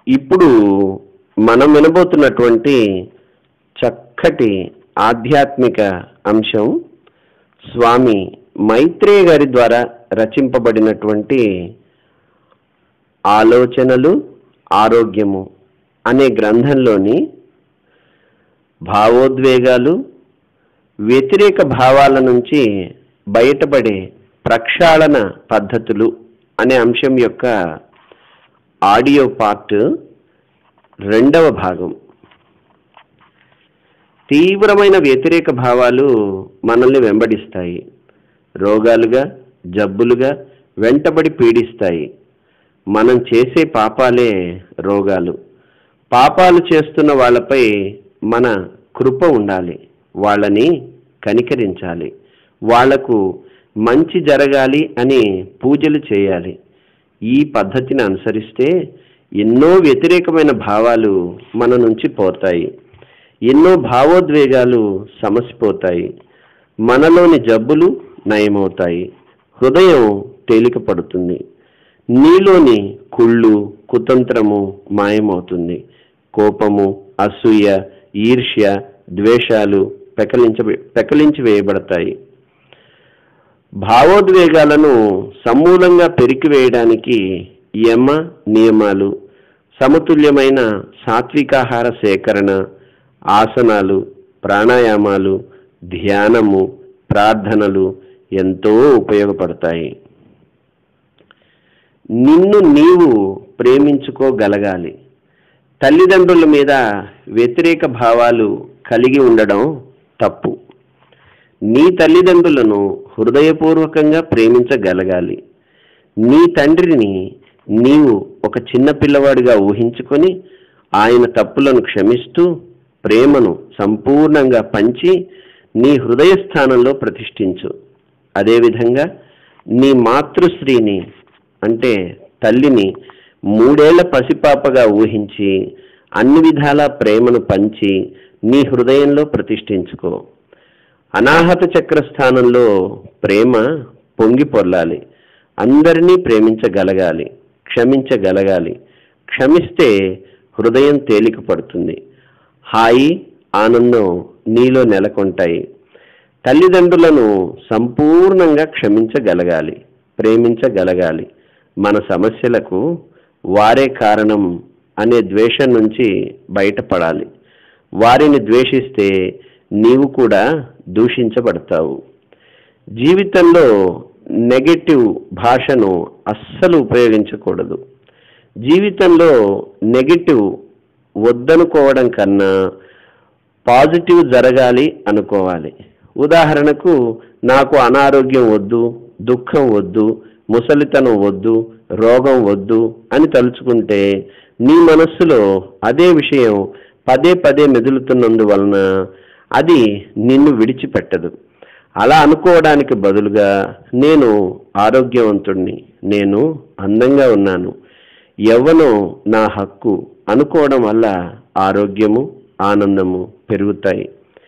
ఇప్పుడు మనం వినబోతున్నటువంటి చక్కటి ఆధ్యాత్మిక అంశం స్వామి మైత్రేయ గారి ద్వారా రచింపబడినటువంటి ఆలోచనలు ఆరోగ్యము అనే గ్రంథంలోని భావోద్వేగాలు వ్యతిరేక భావాల నుంచి బయటపడే ప్రక్షాళన పద్ధతులు అనే అంశం యొక్క ఆడియో పార్ట్ రెండవ భాగం తీవ్రమైన వ్యతిరేక భావాలు మనల్ని వెంబడిస్తాయి రోగాలుగా జబ్బులుగా వెంటబడి పీడిస్తాయి మనం చేసే పాపాలే రోగాలు పాపాలు చేస్తున్న వాళ్ళపై మన కృప ఉండాలి వాళ్ళని కనికరించాలి వాళ్లకు మంచి జరగాలి అని పూజలు చేయాలి ఈ పద్ధతిని అనుసరిస్తే ఎన్నో వ్యతిరేకమైన భావాలు మన నుంచి పోతాయి ఎన్నో భావోద్వేగాలు సమసిపోతాయి మనలోని జబ్బులు నయమవుతాయి హృదయం తేలిక పడుతుంది నీలోని కుళ్ళు కుతంత్రము మాయమవుతుంది కోపము అసూయ ఈర్ష్య ద్వేషాలు పెకలించ పెకలించి వేయబడతాయి భావోద్వేగాలను సమూలంగా పెరికివేయడానికి యమ నియమాలు సమతుల్యమైన సాత్వికాహార సేకరణ ఆసనాలు ప్రాణాయామాలు ధ్యానము ప్రార్థనలు ఎంతో ఉపయోగపడతాయి నిన్ను నీవు ప్రేమించుకోగలగాలి తల్లిదండ్రుల మీద వ్యతిరేక భావాలు కలిగి ఉండడం తప్పు నీ తల్లిదండ్రులను హృదయపూర్వకంగా ప్రేమించగలగాలి నీ తండ్రిని నీవు ఒక చిన్న పిల్లవాడిగా ఊహించుకొని ఆయన తప్పులను క్షమిస్తూ ప్రేమను సంపూర్ణంగా పంచి నీ హృదయ స్థానంలో ప్రతిష్ఠించు అదేవిధంగా నీ మాతృశ్రీని అంటే తల్లిని మూడేళ్ల పసిపాపగా ఊహించి అన్ని విధాల ప్రేమను పంచి నీ హృదయంలో ప్రతిష్ఠించుకో అనాహత చక్ర స్థానంలో ప్రేమ పొంగి పొర్లాలి అందరినీ ప్రేమించగలగాలి క్షమించగలగాలి క్షమిస్తే హృదయం తేలిక పడుతుంది హాయి ఆనందం నీలో నెలకొంటాయి తల్లిదండ్రులను సంపూర్ణంగా క్షమించగలగాలి ప్రేమించగలగాలి మన సమస్యలకు వారే కారణం అనే ద్వేషం నుంచి బయటపడాలి వారిని ద్వేషిస్తే నీవు కూడా దూషించబడతావు జీవితంలో నెగటివ్ భాషను అస్సలు ఉపయోగించకూడదు జీవితంలో నెగటివ్ వద్దనుకోవడం కన్నా పాజిటివ్ జరగాలి అనుకోవాలి ఉదాహరణకు నాకు అనారోగ్యం వద్దు దుఃఖం వద్దు ముసలితనం వద్దు రోగం వద్దు అని తలుచుకుంటే నీ మనస్సులో అదే విషయం పదే పదే మెదులుతున్నందువలన అది నిన్ను విడిచిపెట్టదు అలా అనుకోవడానికి బదులుగా నేను ఆరోగ్యవంతుణ్ణి నేను అందంగా ఉన్నాను యవ్వనం నా హక్కు అనుకోవడం వల్ల ఆరోగ్యము ఆనందము పెరుగుతాయి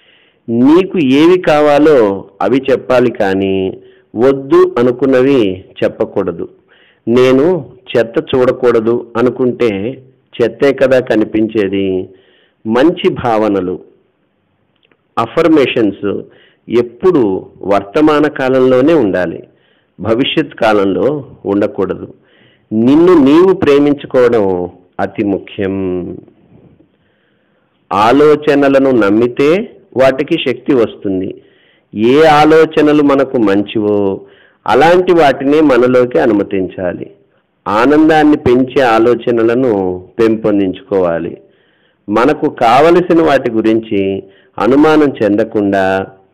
నీకు ఏవి కావాలో అవి చెప్పాలి కానీ వద్దు అనుకున్నవి చెప్పకూడదు నేను చెత్త చూడకూడదు అనుకుంటే చెత్తే కదా కనిపించేది మంచి భావనలు అఫర్మేషన్స్ ఎప్పుడు వర్తమాన కాలంలోనే ఉండాలి భవిష్యత్ కాలంలో ఉండకూడదు నిన్ను నీవు ప్రేమించుకోవడం అతి ముఖ్యం ఆలోచనలను నమ్మితే వాటికి శక్తి వస్తుంది ఏ ఆలోచనలు మనకు మంచివో అలాంటి వాటిని మనలోకి అనుమతించాలి ఆనందాన్ని పెంచే ఆలోచనలను పెంపొందించుకోవాలి మనకు కావలసిన వాటి గురించి అనుమానం చెందకుండా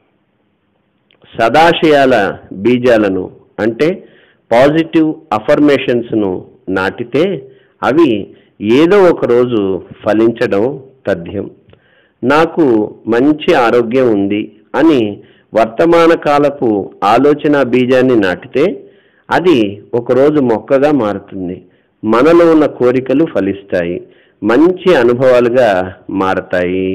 సదాశయాల బీజాలను అంటే పాజిటివ్ అఫర్మేషన్స్ను నాటితే అవి ఏదో ఒక రోజు ఫలించడం తథ్యం నాకు మంచి ఆరోగ్యం ఉంది అని వర్తమాన కాలపు ఆలోచన బీజాన్ని నాటితే అది ఒకరోజు మొక్కగా మారుతుంది మనలో ఉన్న కోరికలు ఫలిస్తాయి మంచి అనుభవాలుగా మారతాయి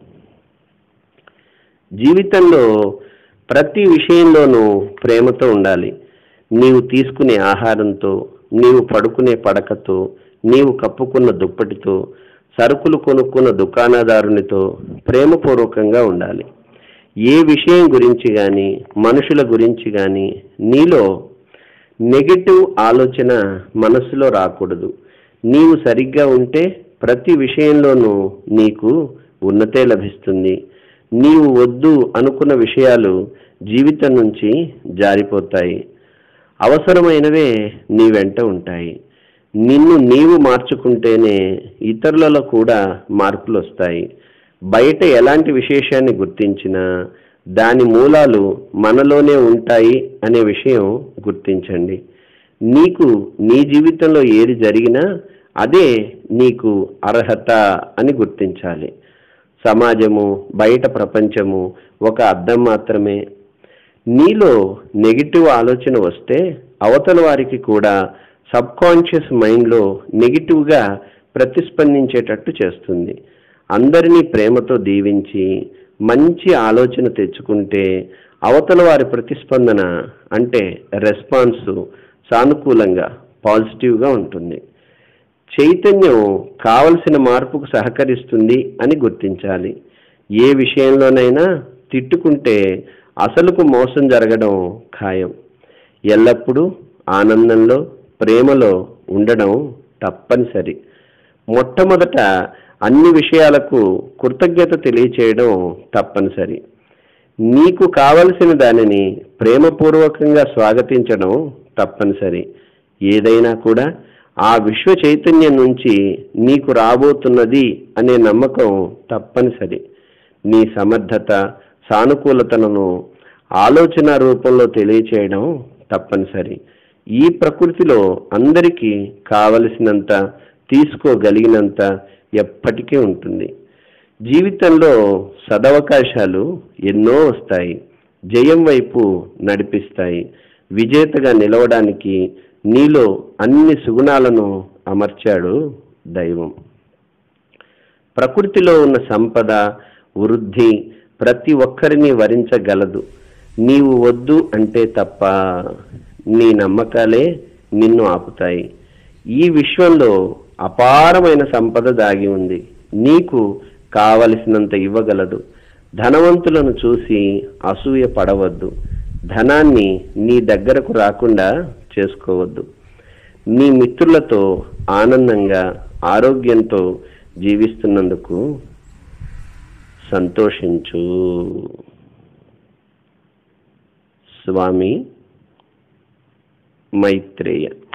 జీవితంలో ప్రతి విషయంలోనూ ప్రేమతో ఉండాలి నీవు తీసుకునే ఆహారంతో నీవు పడుకునే పడకతో నీవు కప్పుకున్న దుప్పటితో సరుకులు కొనుక్కున్న దుకాణదారునితో ప్రేమపూర్వకంగా ఉండాలి ఏ విషయం గురించి కానీ మనుషుల గురించి కానీ నీలో నెగటివ్ ఆలోచన మనసులో రాకూడదు నీవు సరిగ్గా ఉంటే ప్రతి విషయంలోనూ నీకు ఉన్నతే లభిస్తుంది నీవు వద్దు అనుకున్న విషయాలు జీవితం నుంచి జారిపోతాయి అవసరమైనవే నీ వెంట ఉంటాయి నిన్ను నీవు మార్చుకుంటేనే ఇతరులలో కూడా మార్పులు వస్తాయి బయట ఎలాంటి విశేషాన్ని గుర్తించినా దాని మూలాలు మనలోనే ఉంటాయి అనే విషయం గుర్తించండి నీకు నీ జీవితంలో ఏది జరిగినా అదే నీకు అర్హత అని గుర్తించాలి సమాజము బయట ప్రపంచము ఒక అర్థం మాత్రమే నీలో నెగిటివ్ ఆలోచన వస్తే అవతల వారికి కూడా సబ్ కాన్షియస్ మైండ్లో నెగిటివ్గా ప్రతిస్పందించేటట్టు చేస్తుంది అందరినీ ప్రేమతో దీవించి మంచి ఆలోచన తెచ్చుకుంటే అవతల వారి ప్రతిస్పందన అంటే రెస్పాన్స్ సానుకూలంగా పాజిటివ్గా ఉంటుంది చైతన్యం కావలసిన మార్పుకు సహకరిస్తుంది అని గుర్తించాలి ఏ విషయంలోనైనా తిట్టుకుంటే అసలుకు మోసం జరగడం ఖాయం ఎల్లప్పుడూ ఆనందంలో ప్రేమలో ఉండడం తప్పనిసరి మొట్టమొదట అన్ని విషయాలకు కృతజ్ఞత తెలియచేయడం తప్పనిసరి నీకు కావలసిన దానిని ప్రేమపూర్వకంగా స్వాగతించడం తప్పనిసరి ఏదైనా కూడా ఆ విశ్వ చైతన్యం నుంచి నీకు రాబోతున్నది అనే నమ్మకం తప్పనిసరి నీ సమర్థత సానుకూలతలను ఆలోచన రూపంలో తెలియచేయడం తప్పనిసరి ఈ ప్రకృతిలో అందరికీ కావలసినంత తీసుకోగలిగినంత ఎప్పటికీ ఉంటుంది జీవితంలో సదవకాశాలు ఎన్నో వస్తాయి జయం వైపు నడిపిస్తాయి విజేతగా నిలవడానికి నీలో అన్ని సుగుణాలను అమర్చాడు దైవం ప్రకృతిలో ఉన్న సంపద వృద్ధి ప్రతి ఒక్కరిని వరించగలదు నీవు వద్దు అంటే తప్ప నీ నమ్మకాలే నిన్ను ఆపుతాయి ఈ విశ్వంలో అపారమైన సంపద దాగి ఉంది నీకు కావలసినంత ఇవ్వగలదు ధనవంతులను చూసి అసూయ పడవద్దు ధనాన్ని నీ దగ్గరకు రాకుండా చేసుకోవద్దు నీ మిత్రులతో ఆనందంగా ఆరోగ్యంతో జీవిస్తున్నందుకు సంతోషించు స్వామి మైత్రేయ